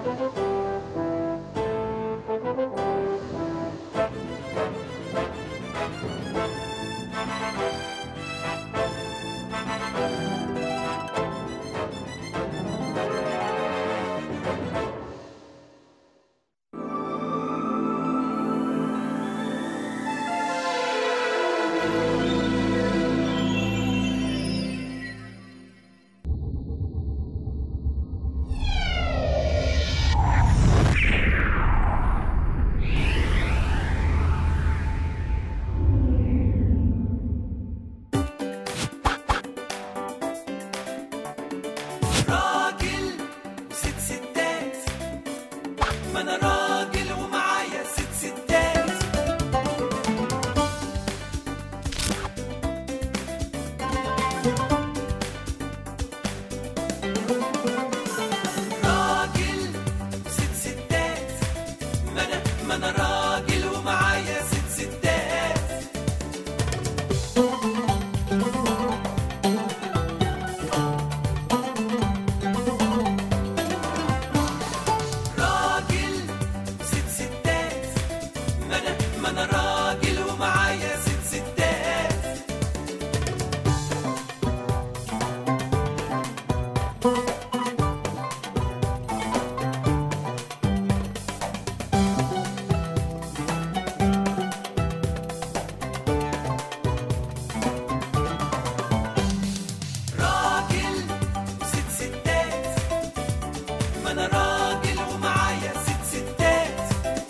راجل وست ستات ما انا راجل ومعايا ست ستات راجل وست ستات ما انا ما انا راجل ومعايا ست ستات راجل ست ستات ما انا ما انا راجل ومعايا ست ستات راجل ست ستات ما انا راجل ومعايا ست ستات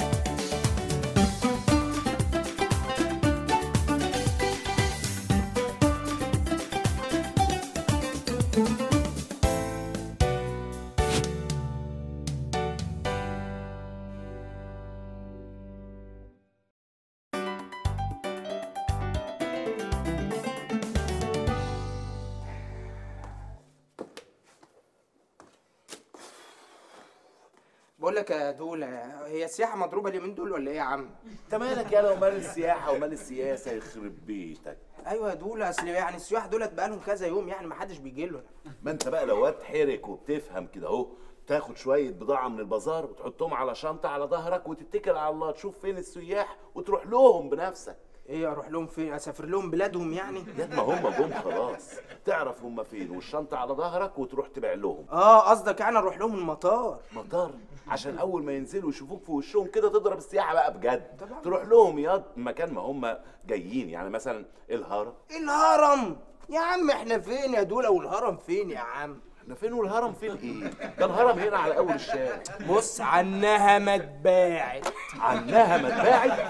بقول لك يا دول هي السياحه مضروبه اليومين دول ولا ايه يا عم انت مالك يالا ومال السياحه ومال السياسه يخرب بيتك ايوه يا دول اصل يعني السياح دولت بقالهم كذا يوم يعني ما حدش بيجي لهم ما انت بقى لو واد حرك وبتفهم كده اهو تاخد شويه بضاعه من البازار وتحطهم على شنطه على ظهرك وتتكل على الله تشوف فين السياح وتروح لهم بنفسك ايه اروح لهم فين اسافر لهم بلادهم يعني يا ما هم جم خلاص تعرف هم فين والشنطه على ظهرك وتروح تبيع لهم اه قصدك يعني اروح لهم المطار مطار عشان اول ما ينزلوا يشوفوك في وشهم كده تضرب السياحه بقى بجد طبعا. تروح لهم ياض مكان ما هم جايين يعني مثلا الهرم الهرم يا عم احنا فين يا دول والهرم فين يا عم احنا فين والهرم فين ايه ده الهرم هنا على اول الشارع بص عنها ما اتباعت عنها متباعد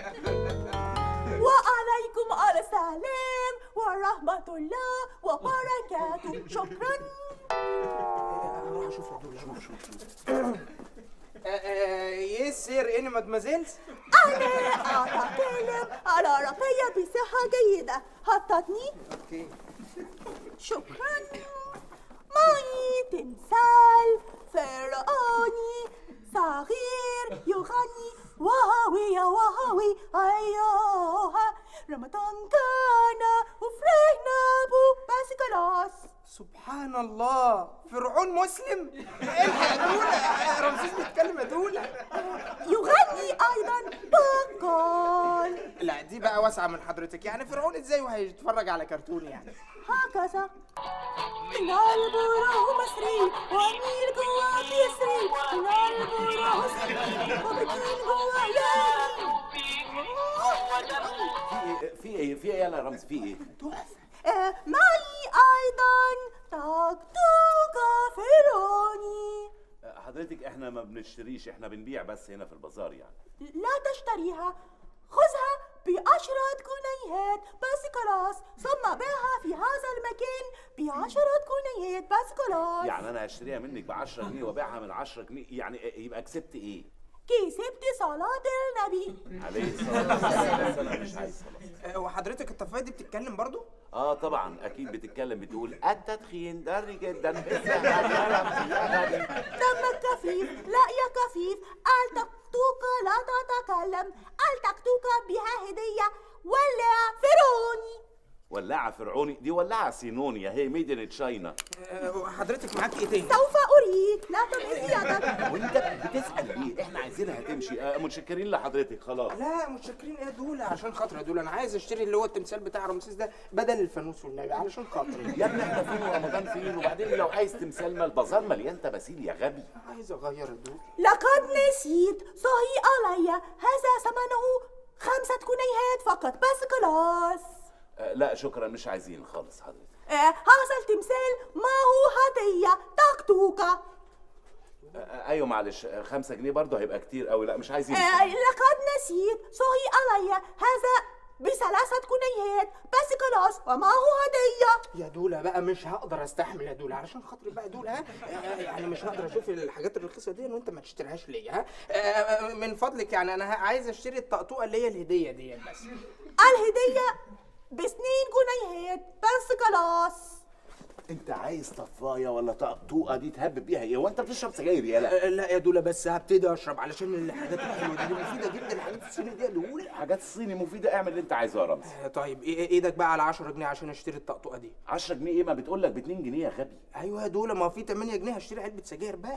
وعليكم السلام ورحمة الله وبركاته شكرا اروح اشوف يا دول شوف شوف يسر اني مادمازيلز أنا أتكلم العربية بصحة جيدة هتطني اوكي شكرا معي تمثال فرعوني صغير يغني واوي يا واوي أيوه رمضان كان وفرحنا بو بس خلاص سبحان الله فرعون مسلم الحق يا دول رمسيس بيتكلم يا دول يغني أيضا بقال لا دي بقى واسعه من حضرتك يعني فرعون ازاي وهيتفرج على كرتون يعني هكذا القلب روح مصري وميل جوا بيسري القلب روح مصري وبدين جوا في ايه في ايه في ايه يا رمز في ايه آه، معي أيضا تكتوكة فرعوني حضرتك احنا ما بنشتريش احنا بنبيع بس هنا في البازار يعني لا تشتريها خذها بعشرة جنيهات بس خلاص ثم بيعها في هذا المكان بعشرة جنيهات بس خلاص يعني انا هشتريها منك ب 10 جنيه وابيعها من 10 جنيه يعني يبقى كسبت ايه كسبت صلاة النبي عليه الصلاه والسلام بس انا مش عايز خلاص آه، وحضرتك الطفايه دي بتتكلم برضو اه طبعا اكيد بتتكلم بتقول التدخين ضار جدا في الصحه يا رمز يا غالي دمك خفيف لا يا كفيف التكتوك لا تتكلم التكتوك بها هدية ولا فرعوني ولاعه فرعوني دي ولاعه صينوني هي ميد ان تشاينا آه، وحضرتك معاك ايه تاني سوف أريك لا تمد يدك وانت بتسال ليه احنا عايزينها تمشي آه، متشكرين لحضرتك خلاص لا متشكرين ايه دول عشان خاطر يا دول انا عايز اشتري اللي هو التمثال بتاع رمسيس ده بدل الفانوس والنبي علشان خاطري يا ابني احنا فين ورمضان فين وبعدين لو عايز تمثال ما البازار مليان تماثيل يا غبي عايز اغير يا دول لقد نسيت صحي علي هذا ثمنه خمسة جنيهات فقط بس خلاص آه، لا شكرا مش عايزين خالص حضرتك آه، هذا التمثال معه هدية تكتوكة آه، آه، ايوه معلش آه، خمسة جنيه برضه هيبقى كتير قوي لا مش عايزين آه، لقد نسيت صحي علي هذا بثلاثة جنيهات بس خلاص ومعه هدية يا دولة بقى مش هقدر استحمل يا دولة علشان خاطري بقى دول ها آه، يعني مش هقدر اشوف الحاجات الرخيصة دي وانت ما تشتريهاش ليا ها آه، من فضلك يعني انا ه- عايز اشتري الطقطوقة اللي هي الهدية دي بس الهدية باثنين جنيهات بس خلاص انت عايز طفايه ولا طقطوقه دي تهبب بيها ايه وانت بتشرب سجاير يالا آه، لا يا دولة بس هبتدي اشرب علشان الحاجات الحلوة دي مفيدة جدا الحاجات الصينية دي يا دولة حاجات الصيني مفيده اعمل اللي انت عايزه يا رمزي آه، طيب إيه- ايدك بقى على 10 جنيه عشان اشتري الطقطوقة دي 10 جنيه ايه ما بتقول لك ب 2 جنيه يا غبي ايوه يا دولة ما في 8 جنيه هشتري علبة سجاير بقى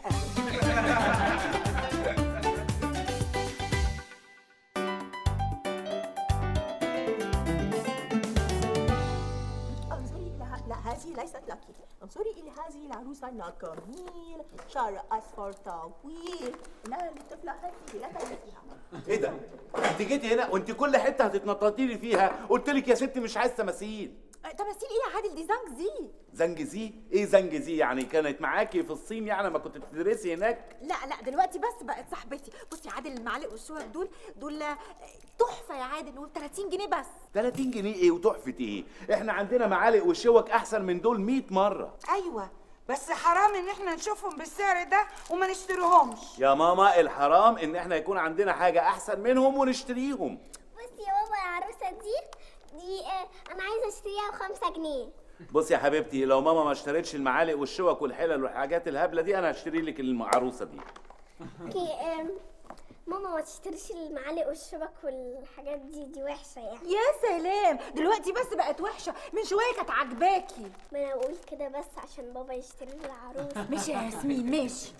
انظري إلى ه- لا هذه ليست لك انظري إلى هذه العروسة الجميل شعر أصفر طويل إنها للطفلة هذه لا تملكيها ايه ده انت جيتي هنا وانت كل حته هتتنططي لي فيها قلت لك يا ستي مش عايز تماثيل تماثيل ايه يا عادل دي زنج زي زنجزي ايه زنجزي يعني كانت معاكي في الصين يعني ما كنت بتدرسي هناك لا لا دلوقتي بس بقت صاحبتي بصي يا عادل المعالق والشوك دول دول آه، تحفه يا عادل وب 30 جنيه بس 30 جنيه ايه وتحفه ايه احنا عندنا معالق وشوك احسن من دول 100 مره ايوه بس حرام ان احنا نشوفهم بالسعر ده وما نشتريهمش يا ماما الحرام ان احنا يكون عندنا حاجه احسن منهم ونشتريهم بصي يا بابا العروسة دي دي آه، أنا عايزة أشتريها بخمسة جنيه بص يا حبيبتي لو ماما ما اشترتش المعالق والشوك والحلل والحاجات الهبله دي انا هشتري لك العروسه دي اوكي آم، ماما ما تشتريش المعالق والشبك والحاجات دي دي وحشة يعني يا سلام دلوقتي بس بقت وحشه من شويه كانت عجباكي ما أنا بقول كده بس عشان بابا يشتري لي العروسة ماشي يا ياسمين ماشي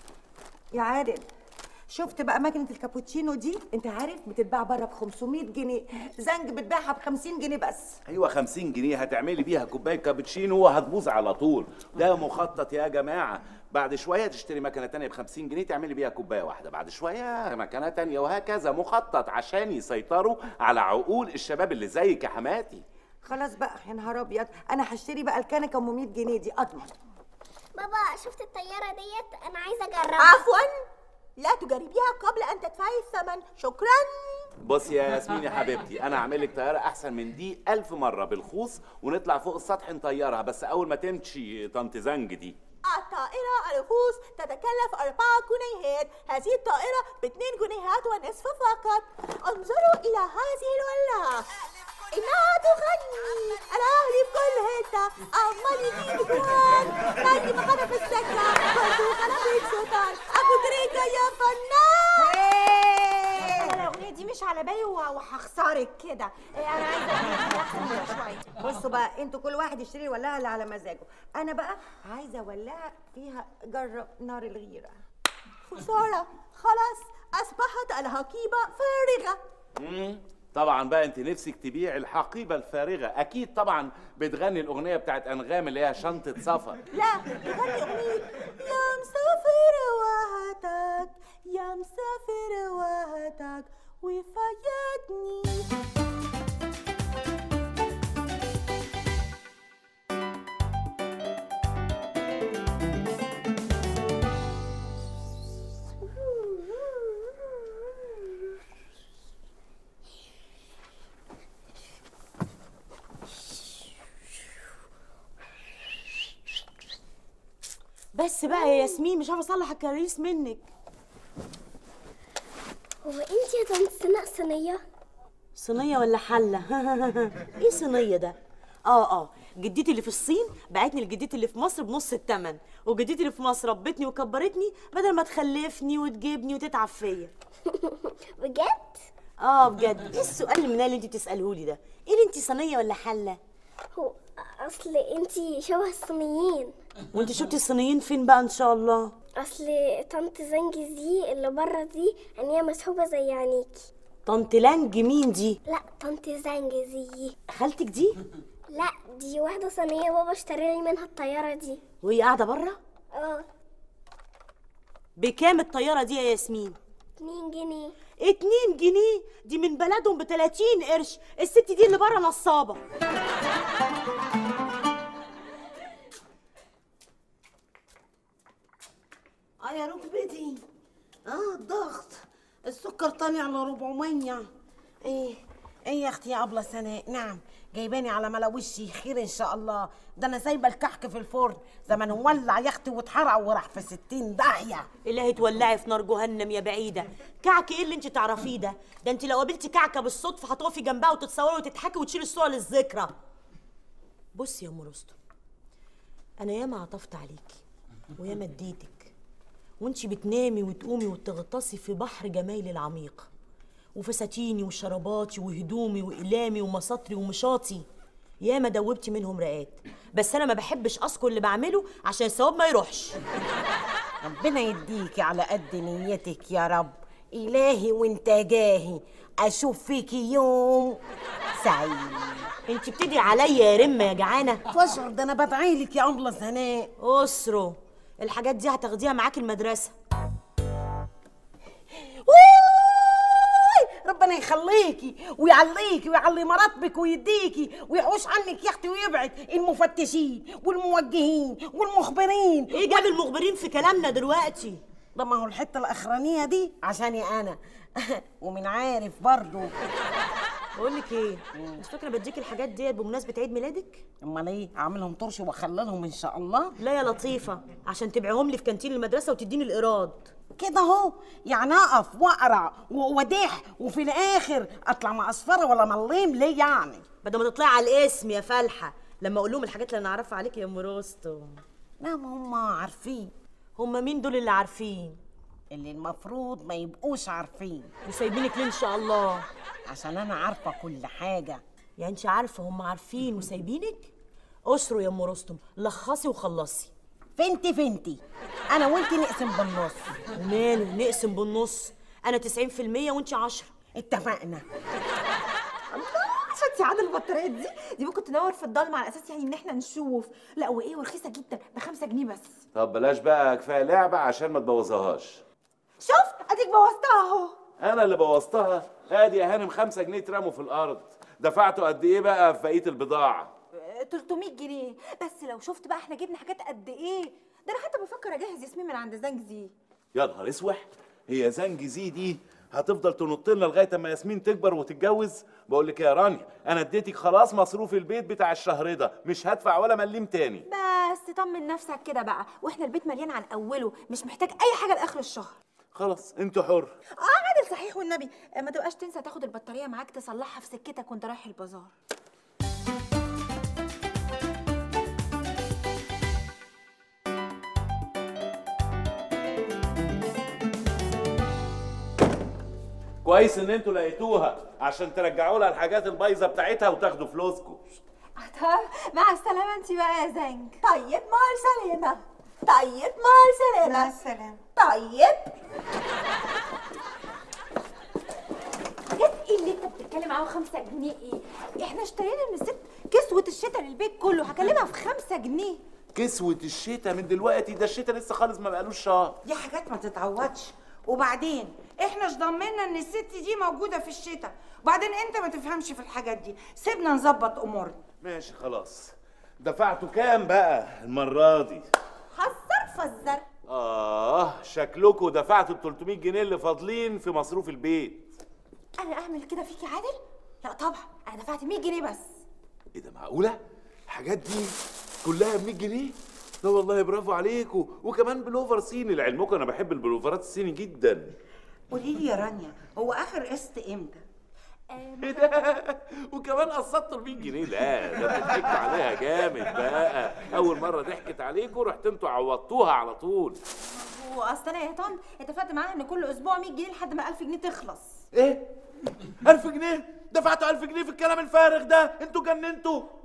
يا عادل شفت بقى ماكينة الكابوتشينو دي انت عارف بتتباع بره ب 500 جنيه زنج بتباعها ب 50 جنيه بس ايوه 50 جنيه هتعملي بيها كوبايه كابتشينو وهتبوظ على طول ده مخطط يا جماعه بعد شويه تشتري مكنه تانية ب 50 جنيه تعملي بيها كوبايه واحده بعد شويه مكنه تانية وهكذا مخطط عشان يسيطروا على عقول الشباب اللي زيك يا حماتي خلاص بقى يا نهار ابيض انا هشتري بقى الكنكه ام 100 جنيه دي اضمن بابا شفت الطيارة ديت أنا عايزة أجربها عفوا لا تجربيها قبل ان تدفعي الثمن شكرا بص يا ياسمين يا حبيبتي انا هعمل لك طياره احسن من دي ألف مره بالخوص ونطلع فوق السطح نطيرها بس اول ما تمشي طنط زنج دي الطائرة الخوص تتكلف أربعة جنيهات هذه الطائرة باثنين جنيهات ونصف فقط انظروا إلى هذه الولاعة إنها تغني الأهلي في كل حتة عمال يجيب جوان خلي مخنا في السكة برضو خلفت سلطان أبو تريكة يا فنان انا الاغنيه دي مش على بالي وه- وهخسرك كده إيه، انا عايزه اغنيه احسن منها شويه بصوا بقى انتوا كل واحد يشتري الولاعة اللي على مزاجه انا بقى عايزه ولاعة فيها جرب نار الغيرة خسارة خلاص اصبحت الحقيبة فارغة مم. طبعا بقى انت نفسك تبيع الحقيبه الفارغه اكيد طبعا بتغني الاغنيه بتاعت انغام اللي هي شنطه سفر لا تغني اغنية يا مسافر وهاتك يا مسافر وهاتك وفايتني بس بقى يا ياسمين مش عارفه اصلح الكراريس منك هو أنت يا طنط سناء صينية صينيه ولا حله ايه صينيه ده اه اه جدتي اللي في الصين بعتني لجدتي اللي في مصر بنص التمن وجدتي اللي في مصر ربتني وكبرتني بدل ما تخلفني وتجيبني وتتعب فيا بجد؟ اه بجد ايه السؤال اللي من اللي انت بتساله لي ده ايه اللي انت صينيه ولا حله هو أصل أنت شبه الصينيين وانت شفتي الصينيين فين بقى ان شاء الله اصل طنط زنجي دي اللي بره دي عينيها مسحوبه زي عينيكي طنط لانج مين دي لا طنط زنجي دي خالتك دي لا دي واحده صينيه بابا اشترى لي منها الطياره دي وهي قاعده بره اه بكام الطياره دي يا ياسمين 2 جنيه اتنين جنيه دي من بلدهم بتلاتين قرش الست دي اللي بره نصابه اه يا ركبتي اه الضغط السكر طالع على 400 ايه ايه يا اختي يا ابله سناء نعم جايباني على ملا وشي خير ان شاء الله ده انا سايبه الكحك في الفرن زمان ولع يا اختي واتحرق وراح في 60 داهيه اللي تولعي في نار جهنم يا بعيده كعك ايه اللي انت تعرفيه ده ده انت لو قابلتي كعكه بالصدفه هتقفي جنبها وتتصوري وتضحكي وتشيلي الصوره للذكرى بصي يا ام رستم انا ياما عطفت عليكي وياما اديتك وانت بتنامي وتقومي وتغطسي في بحر جمايلي العميق وفساتيني وشراباتي وهدومي واقلامي ومساطري ومشاطي ياما دوبتي منهم رقات بس انا ما بحبش اذكر اللي بعمله عشان الثواب ما يروحش ربنا يديكي على قد نيتك يا رب الهي وانت جاهي اشوف فيكي يوم سعيد انت بتدعي عليا يا رمه يا جعانه واشعر ده انا بدعي لك يا ابله سناء اسرو الحاجات دي هتاخديها معاكي المدرسه وي! ربنا يخليكي ويعليكي ويعلي مراتبك ويديكي ويحوش عنك يا اختي ويبعد المفتشين والموجهين والمخبرين ايه جاب المخبرين في كلامنا دلوقتي ده ما هو الحته الاخرانيه دي عشاني انا ومن عارف برضو بقول لك ايه مش فاكره بديك الحاجات ديت بمناسبه عيد ميلادك امال ايه اعملهم طرش واخللهم ان شاء الله لا يا لطيفه عشان تبيعهم لي في كانتين المدرسه وتديني الايراد كده اهو يعني اقف واقرع وودح وفي الاخر اطلع مقصفره ولا مليم ليه يعني بدل ما تطلعي على الاسم يا فالحه لما اقول لهم الحاجات اللي انا اعرفها عليك يا ام رستم لا ما هم عارفين هما مين دول اللي عارفين اللي المفروض ما يبقوش عارفين وسايبينك ليه ان شاء الله عشان انا عارفه كل حاجه يعني انت عارفه هم عارفين وسايبينك اسروا يا ام رستم لخصي وخلصي فنتي فنتي انا وانتي نقسم بالنص وماله نقسم بالنص انا 90% وانت 10 اتفقنا شفتي عدد البطاريات دي دي ممكن تنور في الضلمه على اساس يعني ان احنا نشوف لا وايه ورخيصه جدا ب 5 جنيه بس طب بلاش بقى كفايه لعبه عشان ما تبوظهاش شفت اديك بوظتها اهو انا اللي بوظتها ادي يا هانم خمسة جنيه اترموا في الارض دفعتوا قد ايه بقى في بقيه البضاعه آه، 300 جنيه بس لو شفت بقى احنا جبنا حاجات قد ايه ده انا حتى بفكر اجهز ياسمين من عند زنجزي يا نهار اسوح هي زنج زي دي هتفضل تنط لنا لغايه اما ياسمين تكبر وتتجوز بقول لك يا رانيا انا اديتك خلاص مصروف البيت بتاع الشهر ده مش هدفع ولا مليم تاني بس طمن نفسك كده بقى واحنا البيت مليان عن اوله مش محتاج اي حاجه لاخر الشهر خلاص انت حر اه عادل صحيح والنبي آه، ما تبقاش تنسى تاخد البطاريه معاك تصلحها في سكتك وانت رايح البازار كويس ان انتوا لقيتوها عشان ترجعوا لها الحاجات البايظه بتاعتها وتاخدوا فلوسكم طب مع السلامه انت بقى يا زنج طيب مع السلامه طيب مع السلامه السلامه طيب حاجات ايه اللي انت بتتكلم عنها خمسة جنيه ايه؟ احنا اشترينا من الست كسوة الشتا للبيت كله هكلمها في خمسة جنيه كسوة الشتاء من دلوقتي ده الشتاء لسه خالص ما بقالوش شهر دي حاجات ما تتعوضش وبعدين احنا مش ضمننا ان الست دي موجوده في الشتاء وبعدين انت ما تفهمش في الحاجات دي سيبنا نظبط امورنا ماشي خلاص دفعتوا كام بقى المرة دي؟ حذر فزر آه شكلكوا دفعتوا ال 300 جنيه اللي فاضلين في مصروف البيت انا اعمل كده فيك يا عادل؟ لا طبعا انا دفعت 100 جنيه بس ايه ده معقولة؟ الحاجات دي كلها ب 100 جنيه؟ لا والله برافو عليكوا وكمان بلوفر صيني لعلمكم انا بحب البلوفرات الصيني جدا قولي لي يا رانيا هو اخر قسط امتى ايه ده؟ وكمان قسطتوا ال 100 جنيه لا ده انتوا ضحكتوا عليها جامد بقى اول مرة ضحكت عليكوا رحت انتوا عوضتوها على طول واصل انا يا طن اتفقت معاها ان كل اسبوع 100 جنيه لحد ما 1000 جنيه تخلص ايه 1000 جنيه دفعتوا 1000 جنيه في الكلام الفارغ ده انتوا جننتوا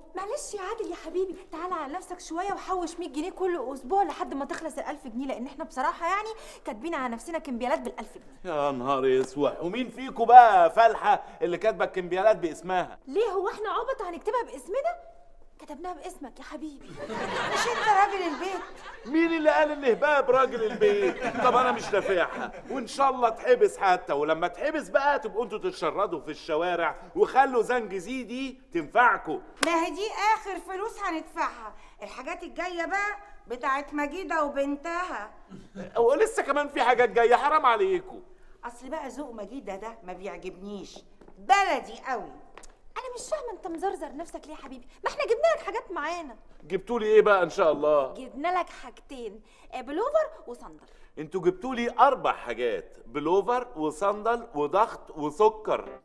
معلش يا عادل يا حبيبي تعالى على نفسك شويه وحوش 100 جنيه كل اسبوع لحد ما تخلص ال 1000 جنيه لان احنا بصراحه يعني كاتبين على نفسنا كمبيالات بال 1000 جنيه يا نهار اسود ومين فيكم بقى فالحه اللي كاتبه الكمبيالات باسمها ليه هو احنا عبط هنكتبها باسمنا كتبناها باسمك يا حبيبي مش انت راجل البيت مين اللي قال ان هباب راجل البيت طب انا مش نافعها وان شاء الله تحبس حتى ولما تحبس بقى تبقوا انتوا تتشردوا في الشوارع وخلوا زنجزي دي تنفعكم ما هي دي اخر فلوس هندفعها الحاجات الجايه بقى بتاعت مجيده وبنتها ولسه كمان في حاجات جايه حرام عليكم اصل بقى ذوق مجيده ده ما بيعجبنيش بلدي قوي انا مش فاهمه انت مزرزر نفسك ليه يا حبيبي ما احنا جبنا لك حاجات معانا جبتوا لي ايه بقى ان شاء الله جبنا لك حاجتين آه، بلوفر وصندل انتوا جبتوا لي اربع حاجات بلوفر وصندل وضغط وسكر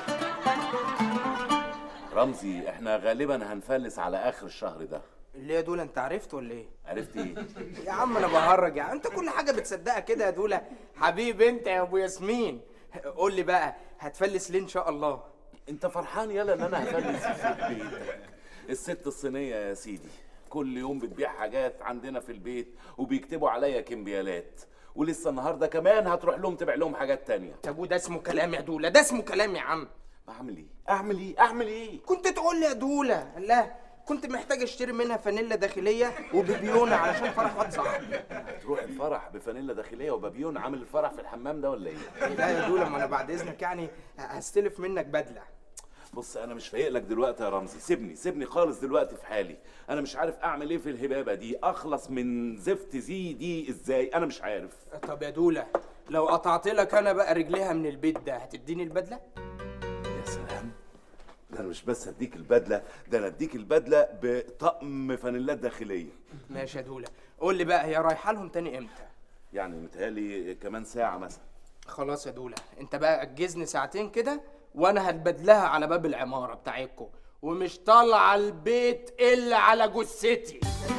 رمزي احنا غالبا هنفلس على اخر الشهر ده اللي يا دولا انت عرفت ولا ايه عرفت ايه يا عم انا بهرج يا عم انت كل حاجه بتصدقها كده يا دولا حبيب انت يا ابو ياسمين قول لي بقى هتفلس ليه ان شاء الله انت فرحان يالا ان انا هفلس في بيتك الست الصينيه يا سيدي كل يوم بتبيع حاجات عندنا في البيت وبيكتبوا عليا كمبيالات ولسه النهارده كمان هتروح لهم تبيع لهم حاجات تانية طب وده اسمه كلام يا دولا ده اسمه كلام يا عم اعمل ايه اعمل ايه اعمل ايه كنت تقول لي يا دولا لا كنت محتاج اشتري منها فانيلا داخليه وبيبيونه علشان فرح واد صاحبي تروح الفرح بفانيلا داخليه وبابيون عامل الفرح في الحمام ده ولا ايه لا يا دولا ما انا بعد اذنك يعني هستلف منك بدله بص انا مش فايق لك دلوقتي يا رمزي سيبني سيبني خالص دلوقتي في حالي انا مش عارف اعمل ايه في الهبابه دي اخلص من زفت زي دي ازاي انا مش عارف طب يا دولا لو قطعت لك انا بقى رجليها من البيت ده هتديني البدله يا سلام ده انا مش بس هديك البدله ده انا اديك البدله بطقم فانيلات داخليه ماشي يا دولا قول لي بقى هي رايحه لهم تاني امتى يعني متهيألي كمان ساعه مثلا خلاص يا دولا انت بقى اجزني ساعتين كده وانا هتبدلها على باب العماره بتاعتكم ومش طالعه البيت الا على جثتي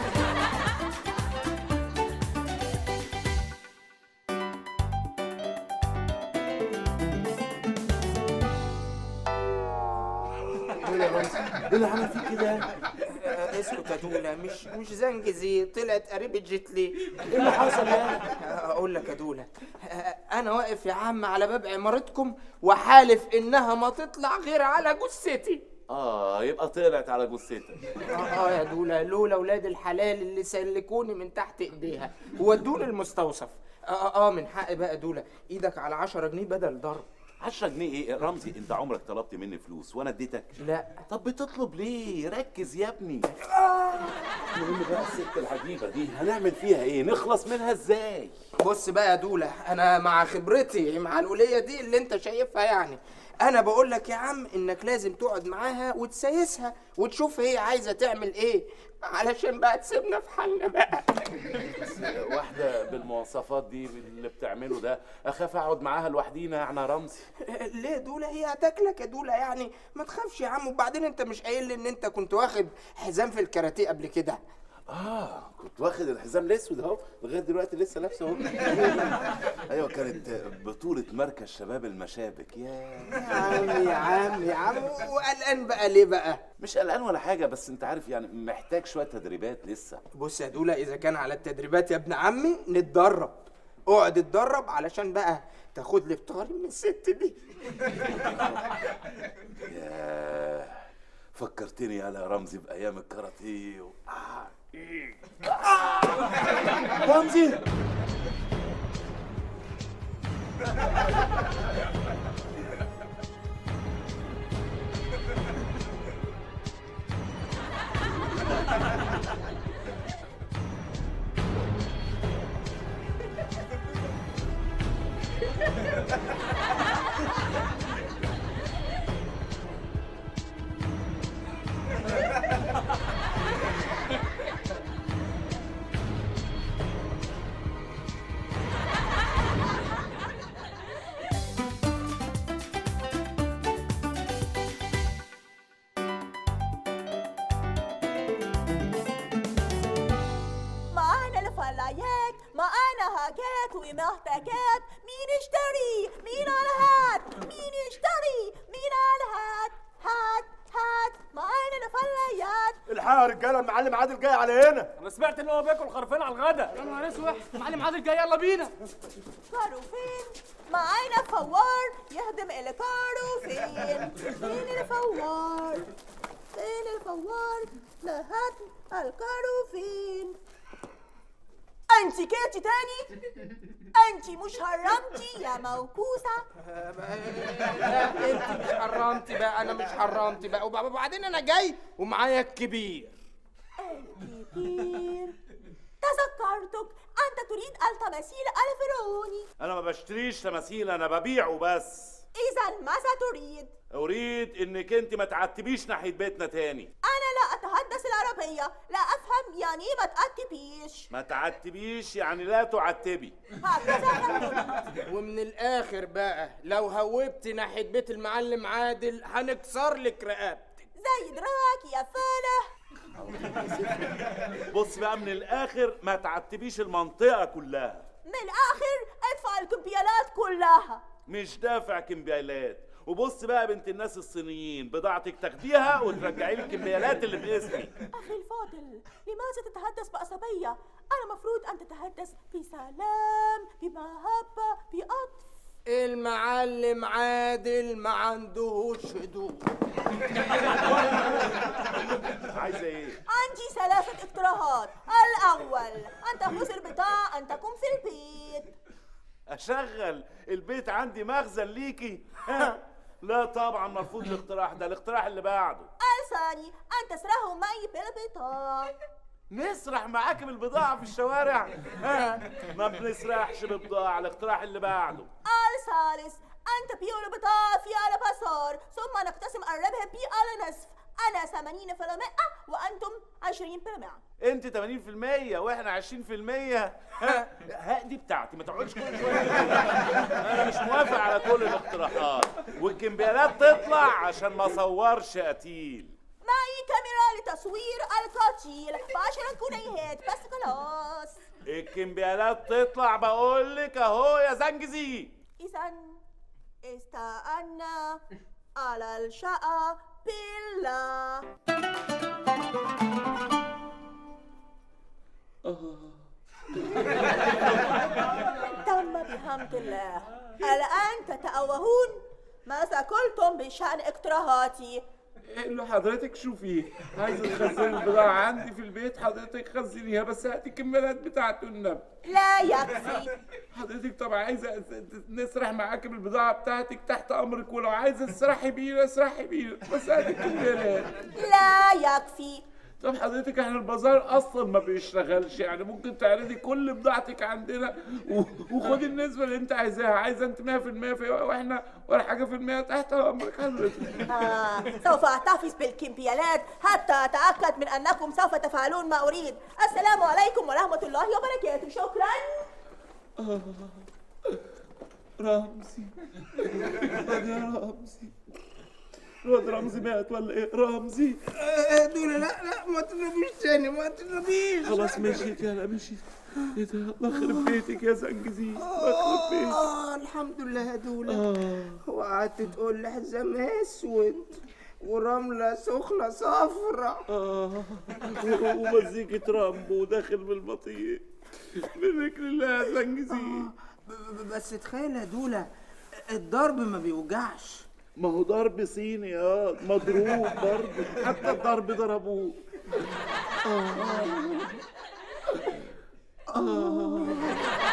ايه اللي عمل فيك كده آه، اسكت يا دولا مش مش زنجزي طلعت قريبة جيتلي ايه اللي حصل يعني اقول لك يا دولا آه، انا واقف يا عم على باب عمارتكم وحالف انها ما تطلع غير على جثتي اه يبقى طلعت على جثتك اه آه يا دولا لولا ولاد الحلال اللي سلكوني من تحت ايديها وودوني المستوصف اه اه آه، من حقي بقى دولا ايدك على 10 جنيه بدل ضرب 10 جنيه ايه رمزي انت عمرك طلبت مني فلوس وانا اديتك لا طب بتطلب ليه ركز يا ابني المهم بقى الست العجيبه دي هنعمل فيها ايه نخلص منها ازاي بص بقى يا دولا انا مع خبرتي مع الوليه دي اللي انت شايفها يعني انا بقول لك يا عم انك لازم تقعد معاها وتسايسها وتشوف هي عايزه تعمل ايه علشان بقى تسيبنا في حالنا بقى واحده بالمواصفات دي اللي بتعمله ده اخاف اقعد معاها لوحدينا يعني يا رمزي ليه دولا هي هتاكلك يا دولا يعني ما تخافش يا عم وبعدين انت مش قايل لي ان انت كنت واخد حزام في الكاراتيه قبل كده اه كنت واخد الحزام الاسود اهو لغايه دلوقتي لسه لابسه اهو ايوه كانت بطوله مركز شباب المشابك يا يا عم يا عم يا عم وقلقان بقى ليه بقى مش قلقان ولا حاجه بس انت عارف يعني محتاج شويه تدريبات لسه بص يا دولا اذا كان على التدريبات يا ابن عمي نتدرب اقعد اتدرب علشان بقى تاخد لي فطاري من الست دي ياه فكرتني يا رمزي بايام الكاراتيه و... آه. إيه. رمزي معانا الفلايات معانا حاجات ومحتاجات مين يشتري مين على هات مين يشتري مين على هات هات هات معانا نفليات الحقيقه يا رجاله المعلم عادل جاي على هنا انا سمعت ان هو بياكل خرفان على الغدا يا نهار اسود معلم عادل جاي يلا بينا كاروفين معانا فوار يهدم الكاروفين فين الفوار فين الفوار لهدم الكاروفين انت كيتي تاني انت مش هرمتي يا موكوسه لا انت مش حرمتي بقى انا مش حرمتي بقى وب- وبعدين انا جاي ومعايا الكبير الكبير تذكرتك انت تريد التماثيل الفرعوني انا ما بشتريش تماثيل انا ببيعه بس اذا ماذا تريد اريد انك انت ما تعتبيش ناحيه بيتنا تاني انا لا اتحدث العربيه لا افهم يعني ايه ما تأتبيش ما تعتبيش يعني لا تعتبي هكذا فهمت ومن الاخر بقى لو هوبت ناحيه بيت المعلم عادل هنكسر لك رقبتك زي دراك يا فالح بص بقى من الاخر ما تعتبيش المنطقه كلها من الاخر ادفع الكمبيالات كلها مش دافع كمبيالات وبص بقى يا بنت الناس الصينيين بضاعتك تاخديها وترجعي لي الكمبيالات اللي باسمي اخي الفاضل لماذا تتحدث بعصبيه انا مفروض ان تتحدث بسلام بمحبه بعطف المعلم عادل ما عندهوش هدوء عايزه ايه عندي ثلاثة اقتراحات الأول أن تأخذ البضاعة أن تكون في البيت اشغل البيت عندي مخزن ليكي لا طبعا مرفوض الاقتراح ده الاقتراح اللي بعده الثاني أن تسرحوا معي بالبضاعة نسرح معاك بالبضاعة في الشوارع ها ما بنسرحش ببضاعة الاقتراح اللي بعده الثالث أن تبيعوا البضاعة في البازار ثم نقتسم الربح بي على نصف أنا 80 في المئة وأنتم 20 في المئة انت 80% واحنا 20% ها ها دي بتاعتي ما تقعدش كل شويه انا مش موافق على كل الاقتراحات والكمبيالات تطلع عشان ما اصورش قتيل معي كاميرا لتصوير القتيل بعشرة جنيهات بس خلاص الكمبيالات تطلع بقول لك اهو يا زنجزي إذا استأنا على الشقة بالله تم بحمد الله الآن تتأوهون ماذا قلتم بشأن اقتراحاتي اللي حضرتك شوفيه عايزه تخزني البضاعة عندي في البيت حضرتك خزنيها بس هاتي الكمالات بتاعته النبي لا يكفي حضرتك طبعا عايزه نسرح معاك بالبضاعة بتاعتك تحت امرك ولو عايزه تسرحي بينا اسرحي بينا بس هاتي الكمالات لا يكفي طب حضرتك احنا البازار اصلا ما بيشتغلش يعني ممكن تعرضي كل بضاعتك عندنا و- وخدي النسبه اللي انت عايزاها عايزه انت 100% في واحنا ولا حاجه في المية تحت امرك حضرتك آه سوف أحتفظ بالكمبيالات حتى أتأكد من أنكم سوف تفعلون ما أريد السلام عليكم ورحمة الله وبركاته شكرا آه. رمزي الواد يا رمزي الواد رمزي مات ولا ايه رمزي دول لا لا ما تضربيش تاني ما تضربيش خلاص مشيت يلا مشيت ايه ده الله يخرب بيتك يا زنجزي الله يخرب بيتك اه الحمد لله يا دولة آه. وقعدت تقول لي حزام اسود ورملة سخنة صفرة اه ومزيكة رامبو داخل بالبطيء منك لله يا زنجزي ب- ب- بس تخيل يا دولة الضرب ما بيوجعش ما هو ضرب صيني اه مضروب برضه حتى الضرب ضربوه آه. آه.